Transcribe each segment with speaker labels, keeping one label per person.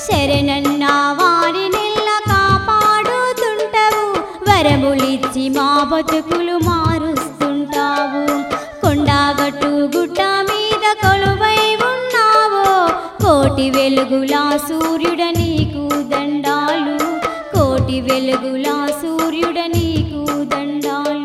Speaker 1: శరణన్న వారినెల్ల కాపాడుతుంటావు వరములిచ్చి మా బతుకులు మారుస్తుంటావు కొండాగట్టు గుట్ట మీద కొలువై ఉన్నావో కోటి వెలుగులా సూర్యుడ నీకు దండాలు కోటి వెలుగులా సూర్యుడ నీకు దండాలు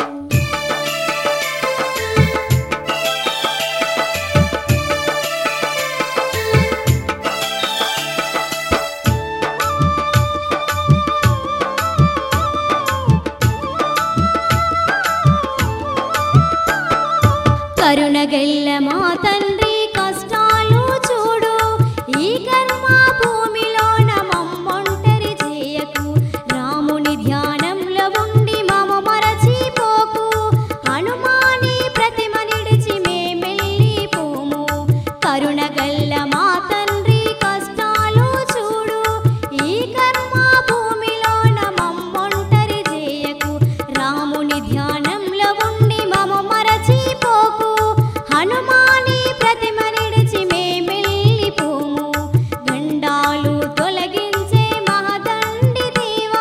Speaker 1: కరుణగల్ల మా తండ్రి కష్టాలు చూడు ఈ కర్మ భూమిలోన మమ్మంటరి చేయకు రాముని ధ్యానంలో ఉండి మమ మరచిపోకు హనుమాని ప్రతిమ నిడిచి మేమెళ్ళిపోము కరుణగల్ల మా తండ్రి కష్టాలు చూడు ఈ కర్మ భూమిలోన మమ్మంటరి చేయకు రాముని ధ్యానంలో ఉండి మమ మరచిపోకు హనుమాని ప్రతిమ నిడిచి మేమెళ్ళిపోము గండాలు తొలగించే మహదండి దేవా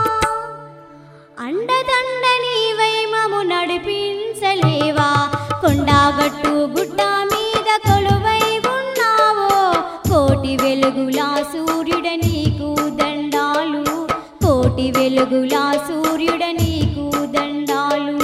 Speaker 1: అండదండ నీవై మము నడిపించలేవా కొండాగట్టు గుట్ట మీద కొలువై ఉన్నావో కోటి వెలుగులా సూర్యుడ నీకు దండాలు కోటి వెలుగులా సూర్యుడ నీకు దండాలు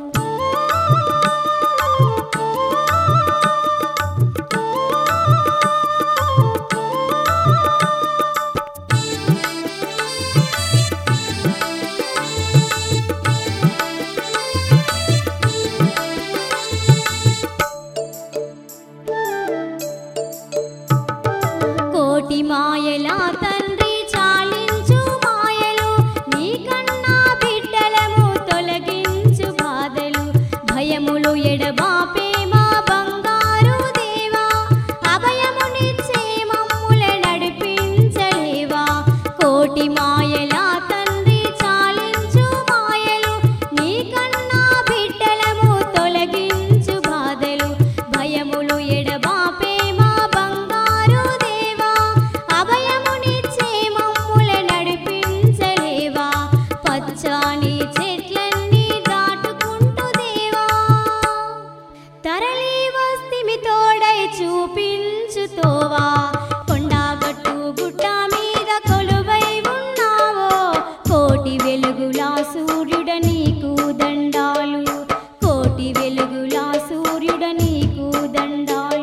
Speaker 1: కోటి మాయలా తండ్రి చాలించు మాయలు నీకన్నా బిడ్డలము తొలగించు బాధలు భయములు ఎడబాపే మా బంగారు దేవా అభయమునిచ్చే మమ్ముల నడిపించలేవా కోటి మాయలా తండ్రి చాలించు మాయలు నీకన్నా బిడ్డలము తొలగించు బాధలు భయములు ఎడబాపే మా బంగారు దేవా అభయమునిచ్చే మమ్ముల నడిపించలేవా పచ్చాని చెట్లన్నీ దాటుకుంటూ దేవా తరలి వస్తిమి తోడై చూపించుతోవా కొండాగట్టు గుట్ట మీద కొలువై ఉన్నావో కోటి వెలుగులా సూర్యుడ నీకు దండాలు కోటి వెలుగులా సూర్యుడ నీకు దండాలు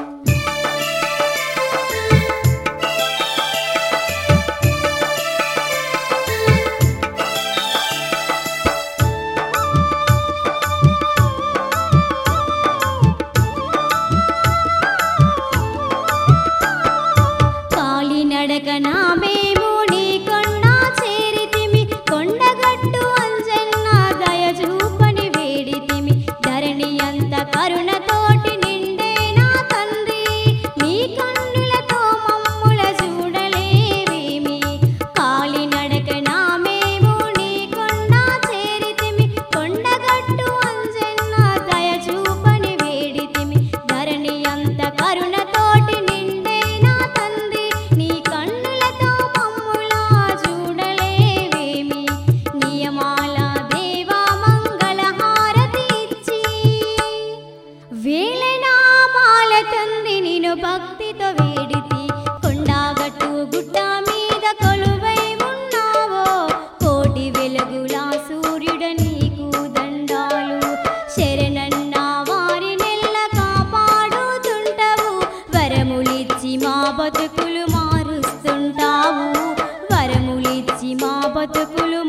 Speaker 1: కాలినడకన మేము నీ కొండ చేరితిమి కొండగట్టు అంజన్న దయ చూపని వేడితిమి ధరణి అంత కరుణతోటి నిండేనా తండ్రి నీ కన్నులతో మమ్ముల చూడలేవేమి కాలినడకన మేము నీ కొండ చేరితిమి కొండగట్టు అంజన్న దయ చూపని వేడితిమి ధరణి అంత కరుణతోటి నిండేనా తండ్రి నీ కన్నులతో మమ్ముల చూడలేవేమి నియమాల దేవా మంగళ హారతి ఇచ్చి వేలనామాల తండ్రి నిన్ను భక్తితో వేడితి కొండాగట్టు గుట్ట మీద కొలువై ఉన్నావో కోటి వెలుగులా సూర్యుడ నీకు దండాలు శరణన్న వారినెల్ల కాపాడుతుంటావు వరములిచ్చి మా బతుకులు మారుస్తుంటావు వరములిచ్చి మా బతుకులు